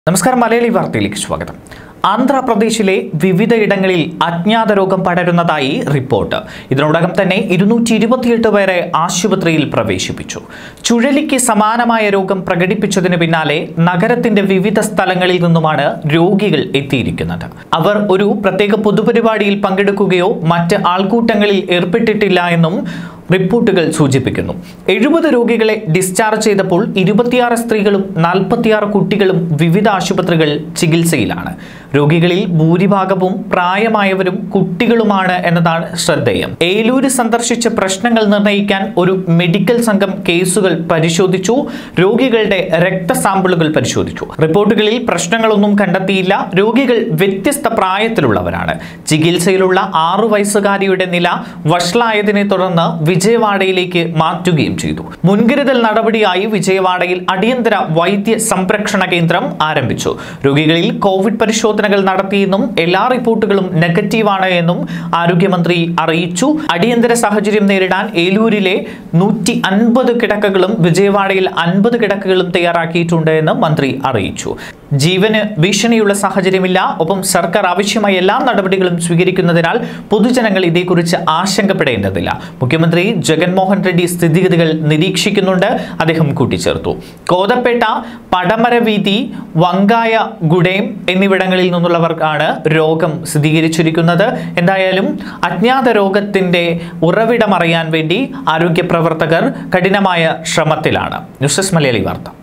നമസ്കാരം മലയാളി വാർത്തയിലേക്ക് സ്വാഗതം ആന്ധ്രാപ്രദേശിലെ വിവിധയിടങ്ങളിൽ അജ്ഞാത രോഗം പടരുന്നതായി റിപ്പോർട്ട് ഇതിനോടകം തന്നെ ഇരുന്നൂറ്റി ഇരുപത്തിയെട്ട് പേരെ ആശുപത്രിയിൽ പ്രവേശിപ്പിച്ചു ചുഴലിക്ക് സമാനമായ രോഗം പ്രകടിപ്പിച്ചതിന് പിന്നാലെ നഗരത്തിന്റെ വിവിധ സ്ഥലങ്ങളിൽ നിന്നുമാണ് രോഗികൾ എത്തിയിരിക്കുന്നത് അവർ ഒരു പ്രത്യേക പൊതുപരിപാടിയിൽ പങ്കെടുക്കുകയോ മറ്റ് ആൾക്കൂട്ടങ്ങളിൽ ഏർപ്പെട്ടിട്ടില്ല എന്നും റിപ്പോർട്ടുകൾ സൂചിപ്പിക്കുന്നു എഴുപത് രോഗികളെ ഡിസ്ചാർജ് ചെയ്തപ്പോൾ ഇരുപത്തിയാറ് സ്ത്രീകളും നാൽപ്പത്തിയാറ് കുട്ടികളും വിവിധ ആശുപത്രികൾ ചികിത്സയിലാണ് രോഗികളിൽ ഭൂരിഭാഗവും പ്രായമായവരും കുട്ടികളുമാണ് എന്നതാണ് ശ്രദ്ധേയം ഏലൂര് സന്ദർശിച്ച പ്രശ്നങ്ങൾ നിർണ്ണയിക്കാൻ ഒരു മെഡിക്കൽ സംഘം കേസുകൾ പരിശോധിച്ചു രോഗികളുടെ രക്തസാമ്പിളുകൾ പരിശോധിച്ചു റിപ്പോർട്ടുകളിൽ പ്രശ്നങ്ങളൊന്നും കണ്ടെത്തിയില്ല രോഗികൾ വ്യത്യസ്ത പ്രായത്തിലുള്ളവരാണ് ചികിത്സയിലുള്ള ആറു വയസ്സുകാരിയുടെ നില വഷളായതിനെ തുടർന്ന് വിജയവാഡയിലേക്ക് മാറ്റുകയും ചെയ്തു മുൻകരുതൽ നടപടിയായി വിജയവാഡയിൽ അടിയന്തര വൈദ്യ സംരക്ഷണ കേന്ദ്രം ആരംഭിച്ചു രോഗികളിൽ കോവിഡ് പരിശോധനകൾ നടത്തിയെന്നും എല്ലാ റിപ്പോർട്ടുകളും നെഗറ്റീവാണ് എന്നും ആരോഗ്യമന്ത്രി അറിയിച്ചു അടിയന്തര സാഹചര്യം നേരിടാൻ ഏലൂരിലെ നൂറ്റി അൻപത് കിടക്കകളും വിജയവാഡയിൽ അൻപത് കിടക്കകളും തയ്യാറാക്കിയിട്ടുണ്ട് എന്ന് മന്ത്രി അറിയിച്ചു ജീവന് ഭീഷണിയുള്ള സാഹചര്യമില്ല ഒപ്പം സർക്കാർ ആവശ്യമായ എല്ലാ നടപടികളും സ്വീകരിക്കുന്നതിനാൽ പൊതുജനങ്ങൾ ഇതേക്കുറിച്ച് ആശങ്കപ്പെടേണ്ടതില്ല മുഖ്യമന്ത്രി ജഗൻമോഹൻ റെഡ്ഡി സ്ഥിതിഗതികൾ നിരീക്ഷിക്കുന്നുണ്ട് അദ്ദേഹം കൂട്ടിച്ചേർത്തു കോതപ്പേട്ട പടമരവീതി വങ്കായ ഗുഡേം എന്നിവിടങ്ങളിൽ നിന്നുള്ളവർക്കാണ് രോഗം സ്ഥിരീകരിച്ചിരിക്കുന്നത് എന്തായാലും അജ്ഞാത രോഗത്തിന്റെ ഉറവിടം അറിയാൻ വേണ്ടി ആരോഗ്യ പ്രവർത്തകർ കഠിനമായ ശ്രമത്തിലാണ് ന്യൂസ് ഡെസ്ക് മലയാളി വാർത്ത